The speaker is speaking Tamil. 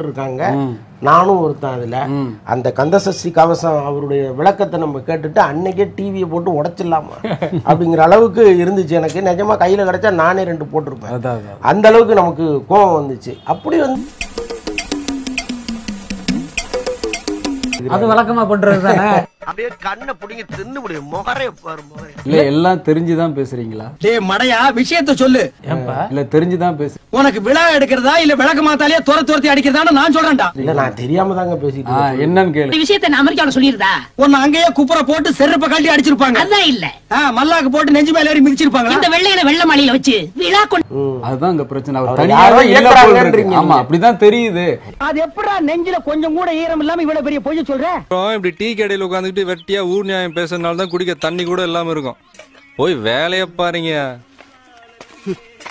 போட்டிருக்காங்க நானும் ஒருத்தன் அதுல அந்த கந்தசஷ்டி கவசம் அவருடைய விளக்கத்தை நம்ம கேட்டுட்டு அன்னைக்கே டிவியை போட்டு உடைச்சிடலாமா அப்படிங்கிற அளவுக்கு இருந்துச்சு எனக்கு நிஜமா கையில கிடைச்சா நானே ரெண்டு போட்டிருப்பேன் அதான் அதான் அந்த அளவுக்கு நமக்கு கோவம் வந்துச்சு அப்படி வந்து அது வழக்கமா பண்றது தானே அப்படியே கண்ணை பிடிங்க தின்னு முடியும் முகரைய பாரு முகரைய இல்ல எல்லாம் தெரிஞ்சுதான் பேசுறீங்களா டேய் மடையா விஷயத்த சொல்லு இல்ல தெரிஞ்சுதான் பேசு உனக்கு விழா எடுக்கிறதா இல்ல விளக்கு மாத்தாலே துர துரத்தி அடிக்கிறதான்னு நான் சொல்றேன்டா இல்ல நான் தெரியாம தாங்க பேசிட்டு ஆ, இருக்கேன். என்னன்னு கேளு இந்த விஷயத்தை நான் அமெரிக்காவில சொல்லிருதா உன்னை அங்கேயே குப்புற போட்டு செருப்ப கழட்டி அடிச்சிருப்பாங்க அதான் இல்ல ஆ, மல்லாக்கு போட்டு நெஞ்சு மேல ஏறி மிதிச்சிருப்பாங்க இந்த வெள்ளையில வெள்ள மாலையில வச்சு விழா கொண்டு அதுதான் இங்க பிரச்சனை அவர் அவர் தனியாவே யாரோ இல்ல போல இருக்கு. இயக்குறாங்கன்றீங்க ஆமா நீங்க. அப்படிதான் தெரியுது அது எப்படா நெஞ்சில கொஞ்சம் கூட ஈரம் இல்லாம இவ்வளவு பெரிய பொய்ய சொல்ற அப்புறம் இப்படி டீ கடையில் உட்காந்துக்கிட்டு வெட்டியா ஊர் நியாயம் பேசுறதுனால தான் குடிக்க தண்ணி கூட இல்லாம இருக்கும் போய் வேலைய பாருங்க